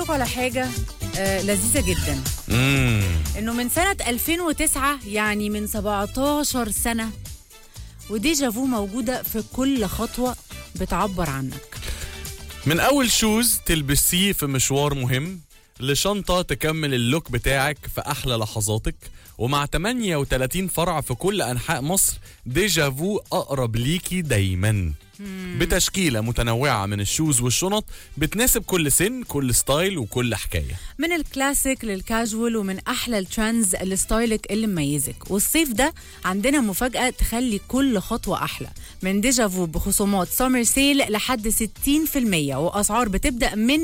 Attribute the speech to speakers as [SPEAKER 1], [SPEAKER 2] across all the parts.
[SPEAKER 1] لكم على حاجه آه لذيذه جدا
[SPEAKER 2] امم
[SPEAKER 1] انه من سنه 2009 يعني من 17 سنه وديجافو موجوده في كل خطوه بتعبر عنك
[SPEAKER 2] من اول شوز تلبسيه في مشوار مهم لشنطة تكمل اللوك بتاعك في أحلى لحظاتك ومع 38 فرع في كل أنحاء مصر ديجافو أقرب ليكي دايما بتشكيلة متنوعة من الشوز والشنط بتناسب كل سن كل ستايل وكل حكاية
[SPEAKER 1] من الكلاسيك للكاجوال ومن احلى الترندز لستايلك اللي مميزك والصيف ده عندنا مفاجاه تخلي كل خطوه احلى من ديجافو بخصومات سمر سيل لحد 60% واسعار بتبدا من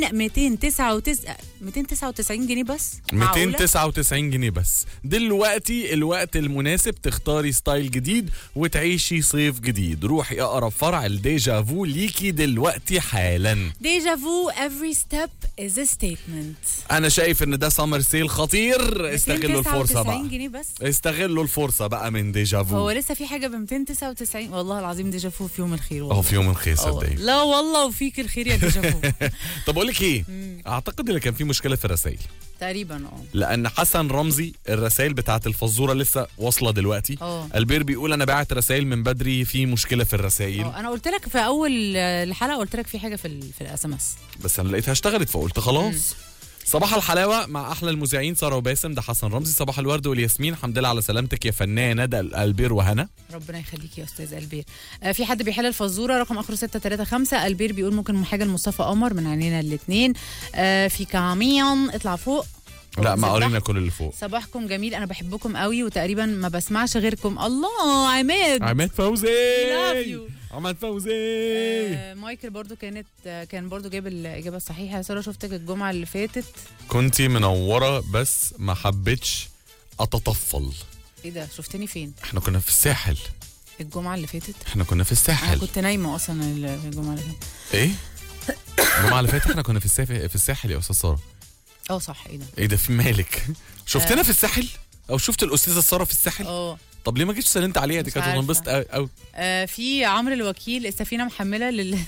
[SPEAKER 1] 299 299 جنيه بس معقولة؟
[SPEAKER 2] 299 جنيه بس دلوقتي الوقت المناسب تختاري ستايل جديد وتعيشي صيف جديد روحي أقرب فرع الديجافو ليكي دلوقتي حالا
[SPEAKER 1] ديجافو every step is a statement
[SPEAKER 2] أنا شايف إن ده سمر سيل خطير استغلوا الفرصة
[SPEAKER 1] 299
[SPEAKER 2] بقى
[SPEAKER 1] جنيه بس
[SPEAKER 2] استغلوا الفرصة بقى من ديجافو
[SPEAKER 1] هو لسه في حاجه ب 299 والله العظيم ديجافو في يوم الخير والله
[SPEAKER 2] اهو في يوم الخير
[SPEAKER 1] آه والله.
[SPEAKER 2] صدقني
[SPEAKER 1] لا والله وفيك الخير يا ديجافو
[SPEAKER 2] طب اقول لك ايه اعتقد ان كان في مشكله في الرسائل
[SPEAKER 1] تقريبا اه
[SPEAKER 2] لان حسن رمزي الرسائل بتاعت الفزوره لسه واصله دلوقتي
[SPEAKER 1] اه
[SPEAKER 2] البير بيقول انا باعت رسائل من بدري في مشكله في الرسائل
[SPEAKER 1] آه، انا قلت لك في اول آه، الحلقه قلت لك في حاجه في ال في الاس ام اس
[SPEAKER 2] بس انا لقيتها اشتغلت فقلت خلاص صباح الحلاوه مع احلى المذيعين ساره وباسم ده حسن رمزي صباح الورد والياسمين الحمد لله على سلامتك يا فنانه ده البير وهنا
[SPEAKER 1] ربنا يخليك يا استاذ البير آه في حد بيحل الفزوره رقم اخره 635 البير بيقول ممكن حاجه لمصطفى قمر من عينينا الاثنين آه في كاميون اطلع فوق
[SPEAKER 2] لا ما
[SPEAKER 1] صباح-
[SPEAKER 2] قرينا كل اللي فوق
[SPEAKER 1] صباحكم جميل انا بحبكم قوي وتقريبا ما بسمعش غيركم الله عماد
[SPEAKER 2] عماد فوزي
[SPEAKER 1] love you.
[SPEAKER 2] عماد فوزي
[SPEAKER 1] آه مايكل برضو كانت آه كان برضو جاب الاجابه الصحيحه يا ساره شفتك الجمعه اللي فاتت
[SPEAKER 2] كنتي منوره بس ما حبيتش اتطفل
[SPEAKER 1] ايه ده شفتني فين
[SPEAKER 2] احنا كنا في الساحل
[SPEAKER 1] الجمعه اللي فاتت
[SPEAKER 2] احنا كنا في
[SPEAKER 1] انا
[SPEAKER 2] الساحل
[SPEAKER 1] كنت نايمه اصلا ال- الجمعه اللي فاتت
[SPEAKER 2] ايه الجمعه اللي فاتت احنا كنا في الساحل في الساحل يا استاذ ساره
[SPEAKER 1] اه صح ايه ده
[SPEAKER 2] ايه ده في مالك شفتنا في الساحل او شفت الاستاذه ساره في الساحل
[SPEAKER 1] اه
[SPEAKER 2] طب ليه ما جيتش سلمت عليها دي
[SPEAKER 1] مش
[SPEAKER 2] كانت
[SPEAKER 1] عارفة.
[SPEAKER 2] هتنبسط قوي قوي
[SPEAKER 1] آه، في عمرو الوكيل السفينه محمله لل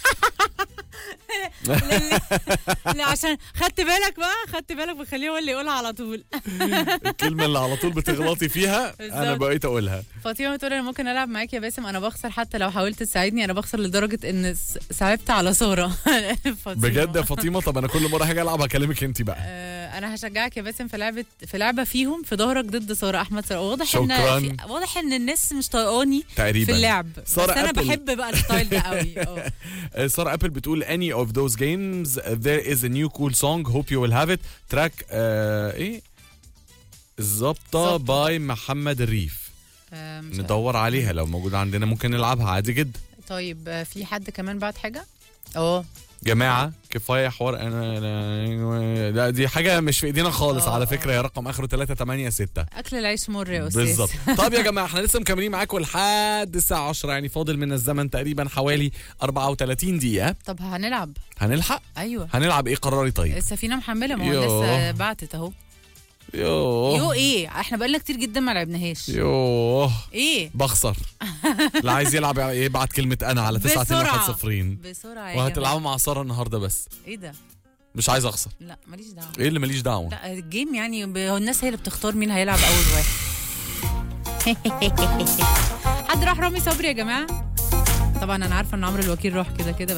[SPEAKER 1] لا عشان خدت بالك بقى خدت بالك بخليه هو اللي يقولها على طول
[SPEAKER 2] الكلمه اللي على طول بتغلطي فيها انا
[SPEAKER 1] بالظبط.
[SPEAKER 2] بقيت اقولها
[SPEAKER 1] فاطمه بتقول انا ممكن العب معاك يا باسم انا بخسر حتى لو حاولت تساعدني انا بخسر لدرجه ان س- صعبت على ساره فاطمة.
[SPEAKER 2] بجد يا فاطمه طب انا كل مره هاجي العب هكلمك انت بقى
[SPEAKER 1] آه، انا هشجعك يا باسم في لعبه في لعبه فيهم في ظهرك ضد ساره احمد ساره واضح
[SPEAKER 2] شكراً.
[SPEAKER 1] ان في واضح ان الناس مش طايقاني
[SPEAKER 2] تقريبا
[SPEAKER 1] في اللعب بس
[SPEAKER 2] سارة
[SPEAKER 1] انا
[SPEAKER 2] أبل.
[SPEAKER 1] بحب بقى الستايل ده قوي اه
[SPEAKER 2] آه، ساره ابل بتقول any of those games there is a new cool song hope you will have it track آه ايه الظابطه
[SPEAKER 1] ظابطة.
[SPEAKER 2] باي محمد الريف
[SPEAKER 1] آه، مش
[SPEAKER 2] ندور عليها لو موجوده عندنا ممكن نلعبها عادي جدا
[SPEAKER 1] طيب آه، في حد كمان بعت حاجه اه
[SPEAKER 2] جماعه كفايه حوار انا أنا- لا دي حاجه مش في ايدينا خالص
[SPEAKER 1] آه،
[SPEAKER 2] على
[SPEAKER 1] آه.
[SPEAKER 2] فكره يا رقم اخره 386
[SPEAKER 1] اكل العيش مر يا استاذ
[SPEAKER 2] بالظبط طب يا جماعه احنا لسه مكملين معاكم لحد الساعه 10 يعني فاضل من الزمن تقريبا حوالي 34 دقيقه
[SPEAKER 1] طب هنلعب
[SPEAKER 2] هنلحق
[SPEAKER 1] ايوه
[SPEAKER 2] هنلعب ايه قراري طيب
[SPEAKER 1] السفينه محمله ما هو
[SPEAKER 2] يوه.
[SPEAKER 1] لسه بعتت اهو
[SPEAKER 2] يوه
[SPEAKER 1] يو ايه احنا بقالنا كتير جدا ما لعبناهاش
[SPEAKER 2] يوه
[SPEAKER 1] ايه
[SPEAKER 2] بخسر اللي عايز يلعب يبعت كلمة أنا على 9
[SPEAKER 1] بسرعة.
[SPEAKER 2] صفرين
[SPEAKER 1] بسرعه يا
[SPEAKER 2] وهتلعبوا مع سارة النهاردة بس
[SPEAKER 1] جماعة. ايه ده
[SPEAKER 2] مش عايز أخسر
[SPEAKER 1] لا ماليش دعوه
[SPEAKER 2] إيه اللي ماليش دعوة
[SPEAKER 1] لا الجيم يعني ب- هو الناس هي اللي بتختار مين هيلعب اول واحد حد راح رامي صبري يا جماعه طبعا انا عارفه ان عمرو الوكيل راح كده كده